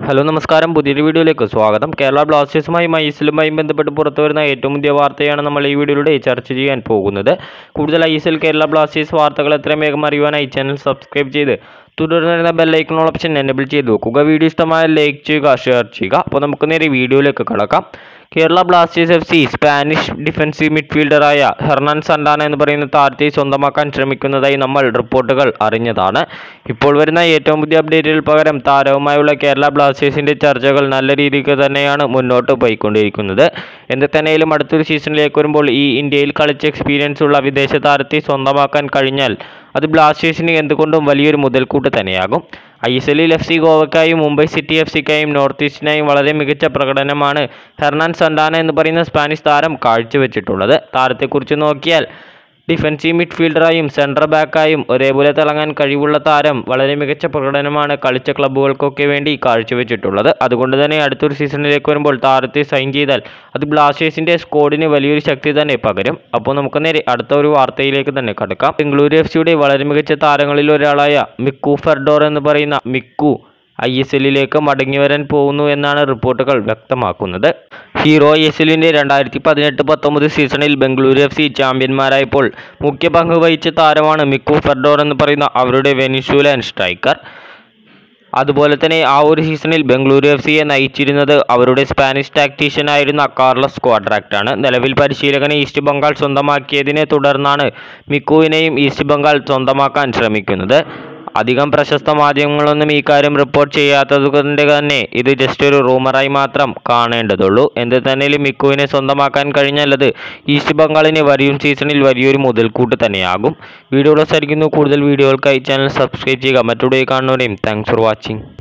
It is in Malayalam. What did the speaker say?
ഹലോ നമസ്കാരം പുതിയൊരു വീഡിയോയിലേക്ക് സ്വാഗതം കേരള ബ്ലാസ്റ്റേഴ്സുമായും ഐഎസിലുമായും ബന്ധപ്പെട്ട് പുറത്തു വരുന്ന ഏറ്റവും പുതിയ വാർത്തയാണ് നമ്മൾ ഈ വീഡിയോയിലൂടെ ചർച്ച ചെയ്യാൻ പോകുന്നത് കൂടുതൽ I S L Kerala Blasters വാർത്തകൾ എത്രയും വേഗം അറിയുവാനായി ചാനൽ സബ്സ്ക്രൈബ് ചെയ്ത് തുടർന്ന് വരുന്ന ബെല്ലൈക്കൺ ഓപ്ഷൻ എനേബിൾ ചെയ്ത് വെക്കുക വീഡിയോ ഇഷ്ടമായ ലൈക്ക് ചെയ്യുക ഷെയർ ചെയ്യുക അപ്പോൾ നമുക്ക് നേരെ വീഡിയോയിലേക്ക് കടക്കാം Kerala Blasters F C Spanish defensive മിഡ്ഫീൽഡറായ ഹെർണാൻ സണ്ടാന എന്ന് പറയുന്ന താരത്തെ സ്വന്തമാക്കാൻ ശ്രമിക്കുന്നതായി നമ്മൾ റിപ്പോർട്ടുകൾ അറിഞ്ഞതാണ് ഇപ്പോൾ വരുന്ന ഏറ്റവും പുതിയ അപ്ഡേറ്റുകൾ പകരം താരവുമായുള്ള കേരള ബ്ലാസ്റ്റേഴ്സിൻ്റെ ചർച്ചകൾ നല്ല രീതിക്ക് തന്നെയാണ് മുന്നോട്ട് പോയിക്കൊണ്ടിരിക്കുന്നത് എന്ത് തന്നെയാലും അടുത്തൊരു സീസണിലേക്ക് വരുമ്പോൾ ഈ ഇന്ത്യയിൽ കളിച്ച് എക്സ്പീരിയൻസ് ഉള്ള വിദേശ താരത്തെ സ്വന്തമാക്കാൻ കഴിഞ്ഞാൽ അത് ബ്ലാസ്റ്റേഴ്സിന് എന്തുകൊണ്ടും വലിയൊരു മുതൽക്കൂട്ട് തന്നെയാകും ഐ എസ് എല്ലിൽ എഫ് സി ഗോവയ്ക്കായും മുംബൈ സിറ്റി എഫ് സിക്കായും നോർത്ത് ഈസ്റ്റിനായും വളരെ മികച്ച പ്രകടനമാണ് ഹെർണാൻ സണ്ടാന എന്ന് പറയുന്ന സ്പാനിഷ് താരം കാഴ്ചവെച്ചിട്ടുള്ളത് താരത്തെക്കുറിച്ച് നോക്കിയാൽ ഡിഫൻസീവ് മിഡ്ഫീൽഡറായും സെൻട്രൽ ബാക്കായും ഒരേപോലെ തിളങ്ങാൻ കഴിവുള്ള താരം വളരെ മികച്ച പ്രകടനമാണ് കളിച്ച ക്ലബ്ബുകൾക്കൊക്കെ വേണ്ടി കാഴ്ചവെച്ചിട്ടുള്ളത് അതുകൊണ്ട് തന്നെ അടുത്തൊരു സീസണിലേക്ക് വരുമ്പോൾ താരത്തെ സൈൻ ചെയ്താൽ അത് ബ്ലാസ്റ്റേഴ്സിൻ്റെ സ്കോഡിന് വലിയൊരു ശക്തി തന്നെ പകരും അപ്പോൾ നമുക്ക് നേരെ അടുത്ത ഒരു വാർത്തയിലേക്ക് തന്നെ കടക്കാം ബംഗളൂരു എഫ് സിയുടെ വളരെ മികച്ച താരങ്ങളിൽ ഒരാളായ മിക്കു ഫെർഡോർ എന്ന് പറയുന്ന മിക്കു ഐ എസ് എല്ലിലേക്ക് മടങ്ങി വരാൻ പോകുന്നു എന്നാണ് റിപ്പോർട്ടുകൾ വ്യക്തമാക്കുന്നത് ഹീറോ ഐ എസ് എല്ലിൻ്റെ രണ്ടായിരത്തി പതിനെട്ട് പത്തൊമ്പത് സീസണിൽ ബംഗളൂരു എഫ് സി ചാമ്പ്യന്മാരായപ്പോൾ മുഖ്യ പങ്ക് വഹിച്ച താരമാണ് മിക്കു ഫെർഡോർ എന്ന് പറയുന്ന അവരുടെ വെനിഷുലൻ സ്ട്രൈക്കർ അതുപോലെ തന്നെ ആ ഒരു സീസണിൽ ബംഗളൂരു എഫ് സിയെ നയിച്ചിരുന്നത് അവരുടെ സ്പാനിഷ് ടാക്ടീഷ്യനായിരുന്ന കാർലസ് ക്വാഡ്രാക്റ്റാണ് നിലവിൽ പരിശീലകനെ ഈസ്റ്റ് ബംഗാൾ സ്വന്തമാക്കിയതിനെ തുടർന്നാണ് മിക്കുവിനെയും ഈസ്റ്റ് ബംഗാൾ സ്വന്തമാക്കാൻ ശ്രമിക്കുന്നത് അധികം പ്രശസ്ത മാധ്യമങ്ങളൊന്നും ഈ കാര്യം റിപ്പോർട്ട് ചെയ്യാത്തത് കൊണ്ട് തന്നെ ഇത് ജസ്റ്റ് ഒരു റൂമറായി മാത്രം കാണേണ്ടതുള്ളൂ എന്ത് തന്നെയും മിക്കുവിനെ സ്വന്തമാക്കാൻ കഴിഞ്ഞാൽ അത് ഈസ്റ്റ് ബംഗാളിന് വരും സീസണിൽ വലിയൊരു മുതൽക്കൂട്ട് തന്നെയാകും വീഡിയോ അവസാനിക്കുന്നു കൂടുതൽ വീഡിയോകൾക്കായി ചാനൽ സബ്സ്ക്രൈബ് ചെയ്യുക മറ്റുള്ള കാണുന്നവരെയും താങ്ക്സ് ഫോർ വാച്ചിങ്